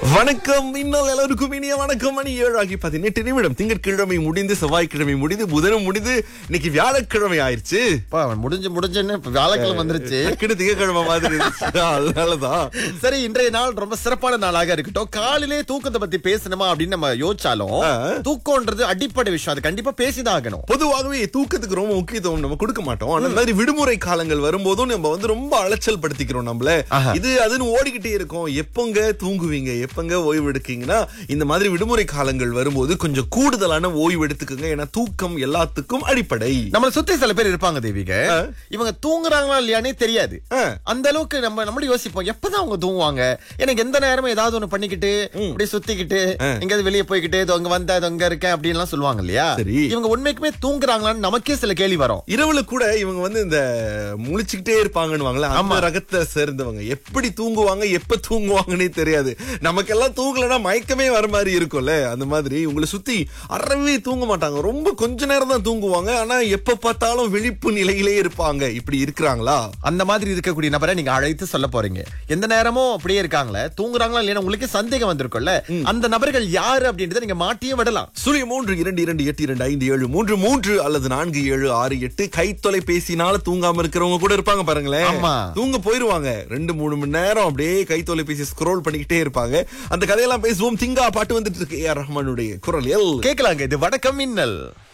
வணக்கம் இன்னும் எல்லாருக்கும் இனிய வணக்கம் மணி ஏழு ஆகி பதினெட்டு நிமிடம் திங்கட்கிழமை முடிந்து செவ்வாய்க்கிழமை முடிந்து புதனும் முடிந்து இன்னைக்கு வியாழக்கிழமை ஆயிருச்சு அப்பா, அவன் முடிஞ்சு முடிஞ்சுன்னு இப்ப வியாழக்கிழமை வந்துருச்சு டக்குனு திங்கட்கிழமை மாதிரி இருந்துச்சு அதனாலதான் சரி இன்றைய நாள் ரொம்ப சிறப்பான நாளாக இருக்கட்டும் காலையிலே தூக்கத்தை பத்தி பேசணுமா அப்படின்னு நம்ம யோசிச்சாலும் ஆ. தூக்கம்ன்றது அடிப்படை விஷயம் அது கண்டிப்பா பேசிதான் ஆகணும் பொதுவாகவே தூக்கத்துக்கு ரொம்ப முக்கியத்துவம் நம்ம கொடுக்க மாட்டோம் அந்த மாதிரி விடுமுறை காலங்கள் வரும்போதும் நம்ம வந்து ரொம்ப அலைச்சல் படுத்திக்கிறோம் நம்மள ஆஹா. இது அதுன்னு ஓடிக்கிட்டே இருக்கோம் எப்பங்க தூங்குவீங்க எப்பங்க ஓய்வு எடுக்கீங்கன்னா இந்த மாதிரி விடுமுறை காலங்கள் வரும்போது கொஞ்சம் கூடுதலான ஓய்வு எடுத்துக்கோங்க ஏன்னா தூக்கம் எல்லாத்துக்கும் அடிப்படை நம்மள சுத்தி சில பேர் இருப்பாங்க தேவிக இவங்க தூங்குறாங்களா இல்லையானே தெரியாது ஆ. அந்த அளவுக்கு நம்ம நம்மளும் யோசிப்போம் எப்பதான் அவங்க தூங்குவாங்க எனக்கு எந்த நேரமும் ஏதாவது ஒண்ணு பண்ணிக்கிட்டு அப்படியே சுத்திக்கிட்டு எங்கேயாவது வெளியே போய்கிட்டு இதோ அங்க வந்தா இதோ அங்க இருக்கேன் அப்படின்னு எல்லாம் சொல்லுவாங்க இல்லையா சரி. இவங்க உண்மைக்குமே தூங்குறாங்களான்னு நமக்கே சில கேள்வி வரும் இரவுல கூட இவங்க வந்து இந்த முழிச்சுக்கிட்டே இருப்பாங்கன்னு அந்த ரகத்தை சேர்ந்தவங்க எப்படி தூங்குவாங்க எப்ப தூங்குவாங்கன்னே தெரியாது நமக்கெல்லாம் தூங்கலன்னா மயக்கமே வர மாதிரி இருக்கும்ல அந்த மாதிரி உங்களை சுத்தி அறவே தூங்க மாட்டாங்க ரொம்ப கொஞ்ச நேரம் தான் தூங்குவாங்க ஆனா எப்ப பார்த்தாலும் விழிப்பு நிலையிலே இருப்பாங்க இப்படி இருக்கிறாங்களா அந்த மாதிரி இருக்கக்கூடிய நபரை நீங்க அழைத்து சொல்ல போறீங்க எந்த நேரமும் அப்படியே இருக்காங்களே தூங்குறாங்களா இல்லையா உங்களுக்கு சந்தேகம் வந்திருக்கும்ல அந்த நபர்கள் யாரு அப்படின்றத நீங்க மாட்டியே விடலாம் சூரிய மூன்று இரண்டு இரண்டு எட்டு இரண்டு ஐந்து ஏழு மூன்று மூன்று அல்லது நான்கு ஏழு ஆறு எட்டு கை தொலைபேசினால தூங்காம இருக்கிறவங்க கூட இருப்பாங்க பாருங்களேன் ஆமா. தூங்க போயிருவாங்க ரெண்டு மூணு மணி நேரம் அப்படியே கை தொலைபேசி ஸ்க்ரோல் பண்ணிக்கிட்டே இருப்பாங்க அந்த கதையெல்லாம் பேசுவோம் திங்கா பாட்டு வந்துட்டு இருக்கு ஏ ஆர் ரஹ்மானுடைய குரல் எல் கேட்கலாங்க இது வடக்கம் மின்னல்